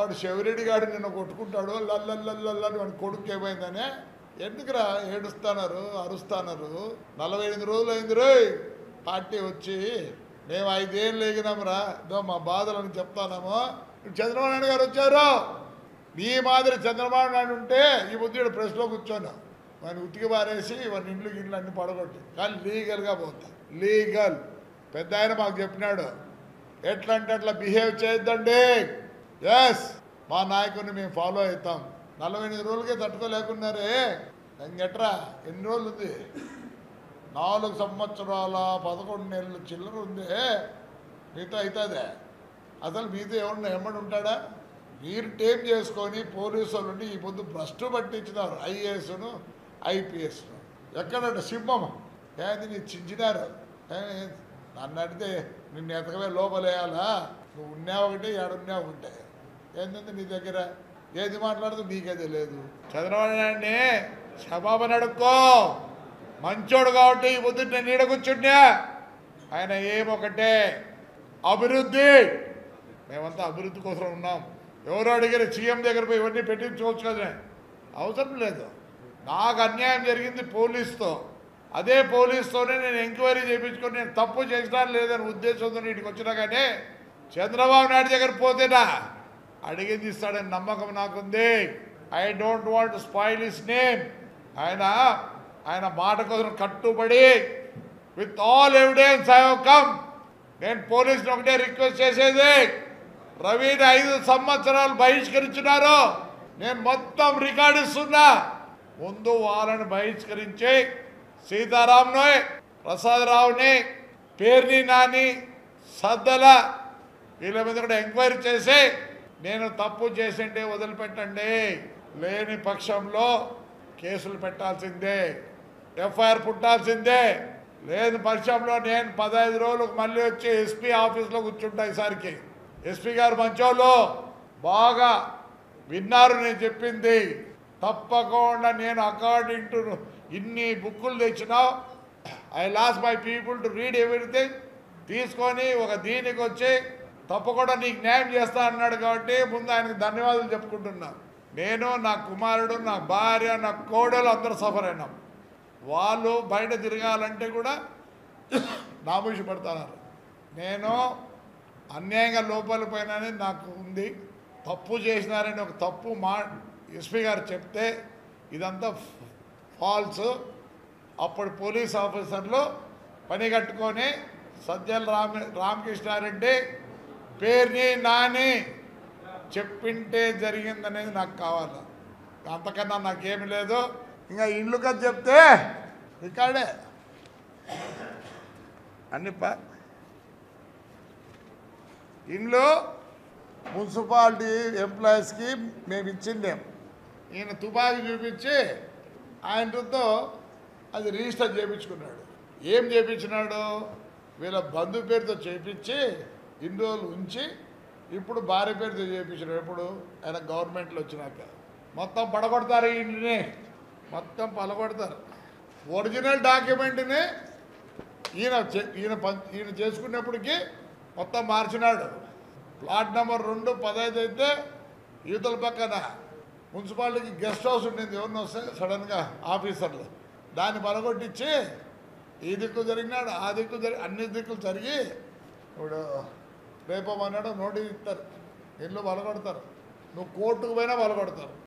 వాడు శివరెడ్డి గాడు నిన్ను కొట్టుకుంటాడు లల్లల్లల్లని వాడి కొడుకు ఏమైందని ఎందుకురా ఏడుస్తున్నారు అరుస్తున్నారు నలభై ఎనిమిది రోజులు అయింది రోయ్ పార్టీ వచ్చి మేము ఐదేళ్ళు ఎగినాంరా ఇదో మా బాధలను చెప్తానేమో చంద్రబాబు నాయుడు గారు వచ్చారు నీ మాదిరి చంద్రబాబు నాయుడు ఉంటే ఈ బుద్ధుడు ప్రెస్లో కూర్చోను వాడిని ఉతికి పారేసి వాడిని ఇండ్లు గిట్లు అన్ని పడగొట్టి కానీ లీగల్గా పోతా లీగల్ పెద్ద ఆయన మాకు చెప్పినాడు ఎట్లా అంటే అట్లా బిహేవ్ చేయొద్దండి ఎస్ మా నాయకుడిని మేము ఫాలో అవుతాం నలభై ఎనిమిది రోజులకే తట్టుకోలేకున్నారే ఇంకెట్రా ఎన్ని రోజులు ఉంది నాలుగు సంవత్సరాల పదకొండు నెలలు చిల్లర ఉంది మీతో అవుతుందే అసలు మీతో ఎవరన్నా ఎమ్మడి ఉంటాడా మీరు టేమ్ చేసుకొని పోలీసు వాళ్ళు ఉండి ఈ పొద్దు భ్రష్టు పట్టించినారు ఐఏఎస్ను ఐపీఎస్ను ఎక్కడంటే సింహం ఏది నీ చించినారు ఏ, నన్ను అడిగితే నిన్ను ఎతకవే లోపలేయాలా నువ్వు ఉన్నావు ఒకటి ఏడున్నావు ఒకటే ఏంటంటే నీ దగ్గర ఏది మాట్లాడుతూ నీకే తెలియదు చంద్రబాబు నాయుడిని క్షమాపణ అడుక్కో మంచోడు కాబట్టి ఈ పొద్దు నేను నీడ కూర్చుంటే ఆయన ఏమొకటే అభివృద్ధి మేమంతా అభివృద్ధి కోసం ఉన్నాం ఎవరో అడిగారు సీఎం దగ్గర పోయి ఇవన్నీ పెట్టించుకోవచ్చు కదా అవసరం లేదు నాకు అన్యాయం జరిగింది పోలీస్తో అదే పోలీస్తోనే నేను ఎంక్వైరీ చేయించుకొని నేను తప్పు చేసినా లేదని ఉద్దేశంతో ఇంటికి వచ్చినా కానీ చంద్రబాబు నాయుడు దగ్గర పోతేనా అడిగింది ఇస్తాడని నమ్మకం నాకుంది I don't want spoil his name ఆయన ఆయన మాట కోసం కట్టుబడి with all evidence I come నేను పోలీసులు ఒకటే రిక్వెస్ట్ చేసేది రవిని ఐదు సంవత్సరాలు బహిష్కరించినారు నేను మొత్తం రికార్డు ఇస్తున్నా ముందు వాళ్ళని బహిష్కరించి సీతారాంను ప్రసాదరావుని పేర్ని నాని సద్దల వీళ్ళ మీద కూడా ఎంక్వైరీ చేసి నేను తప్పు చేసింటే వదిలిపెట్టండి లేని పక్షంలో కేసులు పెట్టాల్సిందే ఎఫ్ఐఆర్ పుట్టాల్సిందే లేని పక్షంలో నేను పదహైదు రోజులకు మళ్ళీ వచ్చి ఎస్పీ ఆఫీస్లో కూర్చుంటా ఈసారికి ఎస్పీ గారు మంచోళ్ళు బాగా విన్నారు నేను చెప్పింది తప్పకుండా నేను అకార్డింగ్ టు ఇన్ని బుక్కులు తెచ్చినావు I loss my people to read everything తీసుకొని ఒక దీనికి వచ్చి తప్పకుండా నీకు న్యాయం చేస్తా అన్నాడు కాబట్టి ముందు ఆయనకు ధన్యవాదాలు చెప్పుకుంటున్నా నేను నా కుమారుడు నా భార్య నా కోడలు అందరూ సఫర్ అయినాం వాళ్ళు బయట తిరగాలంటే కూడా నామూషి పడుతున్నారు నేను అన్యాయంగా లోపలికి పోయినని నాకు ఉంది తప్పు చేసినారని ఒక తప్పు మా ఎస్పీ గారు చెప్తే ఇదంతా ఫాల్స్ అప్పుడు పోలీస్ ఆఫీసర్లు పని కట్టుకొని సజ్జల రామ రామకృష్ణారెడ్డి పేరుని నాని చెప్పింటే జరిగిందనేది నాకు కావాలి అంతకన్నా నాకేమి లేదు ఇంకా ఇల్లు కదా చెప్తే ఇక్కడే అన్ని పా ఇండ్లు మున్సిపాలిటీ ఎంప్లాయీస్కి మేము ఇచ్చిందేం ఈయన తుపాకీ చూపించి ఆయనతో అది రిజిస్టర్ చేయించుకున్నాడు ఏం చేయించినాడు వీళ్ళ బంధు పేరుతో చేయించి ఇన్ని రోజులు ఉంచి ఇప్పుడు భార్య పేరుతో చేయించినాడు ఎప్పుడు ఆయన గవర్నమెంట్లో వచ్చినాక మొత్తం పడగొడతారు ఈ ఇంటిని మొత్తం పలగొడతారు ఒరిజినల్ డాక్యుమెంట్ని ఈయన చే- ఈయన పం- ఈయన చేసుకున్నప్పటికీ మొత్తం మార్చినాడు ప్లాట్ నెంబర్ రెండు పదహైదు అయితే యువతల పక్కన మున్సిపాలిటీకి గెస్ట్ హౌస్ ఉండింది ఎవరిని వస్తే సడన్గా ఆఫీసర్లు దాన్ని పలగొట్టించి ఈ దిక్కు జరిగినాడు ఆ దిక్కు జరిగి అన్ని దిక్కులు జరిగి ఇప్పుడు రేపమన్నాడు నోటీస్ ఇస్తారు ఇల్లు పలగొడతారు నువ్వు కోర్టుకు పోయినా పలగొడతారు